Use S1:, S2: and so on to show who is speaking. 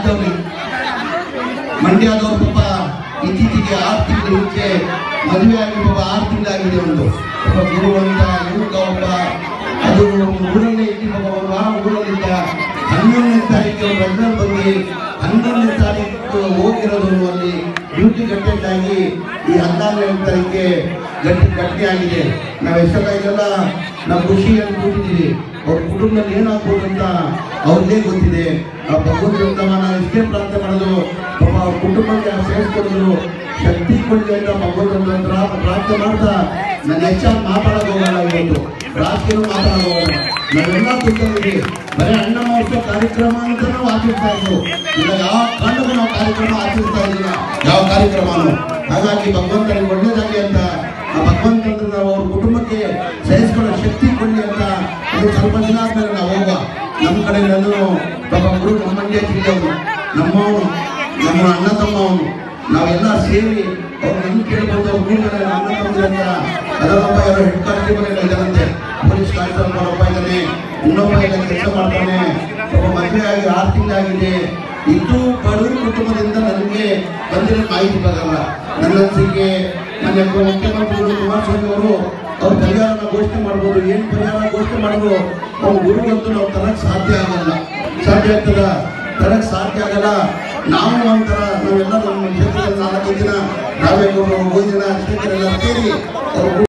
S1: ಮಂಡ್ಯದವ್ರು ಮಂಡ್ಯದವ್ರು ಪಾಪ ಇತ್ತೀಚೆಗೆ ಆರು ತಿಂಗಳು ಮುಂಚೆ ಮದುವೆ ಆಗಿ ಪಾಪ ಆರು ತಿಂಗಳಾಗಿದೆ ಒಂದು ಒಬ್ಬ ಗುರು ಅಂತ ಯುವಕ ಒಬ್ಬ ಅದು ಊರಲ್ಲೇ ಇದ್ದು ಪಾಪ ಒಂದು ವಾರ ಊರಲ್ಲಿದ್ದ ಹನ್ನೊಂದನೇ ತಾರೀಕು ವೆಲ್ಡರ್ ಬಂದು ಹನ್ನೊಂದನೇ ತಾರೀಕು ಹೋಗಿರೋದು ಅಲ್ಲಿ ಡ್ಯೂಟಿ ಅಟೆಂಡ್ ಆಗಿ ಈ ಹದಿನಾರನೇ ತಾರೀಕಿಗೆ ಗಟ್ಟಿ ಗಟ್ಟಿ ಆಗಿದೆ ನಾವು ಎಷ್ಟೆಲ್ಲ ಇದೆಲ್ಲ ನಾವು ಖುಷಿಯಲ್ಲಿ ಕೂತಿದ್ದೀವಿ ಅವ್ರ ಕುಟುಂಬದಲ್ಲಿ ಏನಾಗ್ಬೋದು ಅಂತ ಅವ್ರಿಗೆ ಗೊತ್ತಿದೆ ಆ ಭಗವಂತ ನಾವು ಇಷ್ಟೇ ಪ್ರಾರ್ಥನೆ ಮಾಡೋದು ಪಾಪ ಅವ್ರ ಕುಟುಂಬಕ್ಕೆ ಸೇರಿಸ್ಕೊಡಿದ್ರು ಶಕ್ತಿ ಕೊಡಲಿ ಅಂತ ಭಗವಂತನ ಹತ್ರ ಪ್ರಾರ್ಥನೆ ಮಾಡ್ತಾ ನಾನು ಹೆಚ್ಚಾಗಿ ಮಾತಾಡೋದು ಹೋಗಲ್ಲ ಇವತ್ತು ರಾತ್ರಿನೂ ಮಾತಾಡೋದು ಹೋಗಲ್ಲ ನಾವೆಲ್ಲ ಕೂತ್ಕೊಂಡಿದ್ದೀವಿ ಬರೀ ಅಣ್ಣ ಮಹೋತ್ಸವ ಕಾರ್ಯಕ್ರಮ ಅಂತ ನಾವು ಆಚರಿಸ್ತಾ ಇದ್ವು ಈಗ ಯಾವ ಕಾರಣಕ್ಕೂ ನಾವು ಕಾರ್ಯಕ್ರಮ ಆಚರಿಸ್ತಾ ಇದ್ದಿಲ್ಲ ಯಾವ ಕಾರ್ಯಕ್ರಮನೂ ಹಾಗಾಗಿ ಭಗವಂತನಿಗೆ ಒಳ್ಳೇದಾಗಿ ಅಂತ ಆ ಭಗವಂತನ ನಾವು ಅವ್ರ ಕುಟುಂಬಕ್ಕೆ ಸಹಿಸ್ಕೊಳ್ಳೋ ಶಕ್ತಿ ಕೊಡಲಿ ಅಂತ ಅದು ಸ್ವಲ್ಪ ದಿನ ಆದ್ಮೇಲೆ ನಾವು ಹೋಗುವ ನಮ್ಮ ಕಡೆ ನಾನು ಪಾಪ ಗುರು ನಮ್ಮ ಮಂಡ್ಯ ಜಿಲ್ಲೆಯವನು ನಮ್ಮವನು ನಮ್ಮ ಅಣ್ಣ ತಮ್ಮವನು ನಾವೆಲ್ಲ ಸೇರಿ ಅವ್ರು ನನ್ನ ಕೇಳ್ಬೋದು ಅವ್ರು ಮೂರು ಜನ ಅಣ್ಣ ತಮ್ಮಂದಿರ ಅಂತ ಅದರೊಬ್ಬ ಯಾರೋ ಹೆಡ್ ಕಾನ್ಸ್ಟೇಬಲ್ ಎಲ್ಲ ಇದ್ದಾರಂತೆ ಪೊಲೀಸ್ ಕಾನ್ಸ್ಟೇಬಲ್ ಒಬ್ಬ ಇದ್ದಾನೆ ಇನ್ನೊಬ್ಬ ಎಲ್ಲ ಕೆಲಸ ಮಾಡ್ತಾನೆ ಒಬ್ಬ ಮದುವೆ ಆಗಿ ಆರು ತಿಂಗಳಾಗಿದೆ ಇದು ಬಡವರ ಕುಟುಂಬದಿಂದ ನನಗೆ ಬಂದಿರೋ ಮಾಹಿತಿ ಬರಲ್ಲ ನನ್ನ ಅನಿಸಿಕೆ ನನ್ನ ಮುಖ್ಯಮಂತ್ರಿಗಳು ಕುಮಾರಸ್ವಾಮಿ ಅವರು ಅವ್ರ ಪರಿಹಾರನ ಘೋಷಣೆ ಮಾಡ್ಬೋದು ಏನ್ ಪರಿಹಾರ ಘೋಷಣೆ ಮಾಡಿದ್ರು ಅವ್ರ ಗುರುಗಂತೂ ನಾವು ತರಕ್ ಸಾಧ್ಯ ಆಗಲ್ಲ ಸಾಧ್ಯ ಆಗ್ತದ ತರಕ್ ಸಾಧ್ಯ ಆಗಲ್ಲ ನಾವು ಒಂಥರ ನಾವೆಲ್ಲ ನಮ್ಮ ಕ್ಷೇತ್ರದಲ್ಲಿ ನಾಲ್ಕು ದಿನ ನಾವೇ ಮೂರು ಮೂರು ದಿನ ಕ್ಷೇತ್ರ ಎಲ್ಲ ಸೇರಿ ಅವ್ರ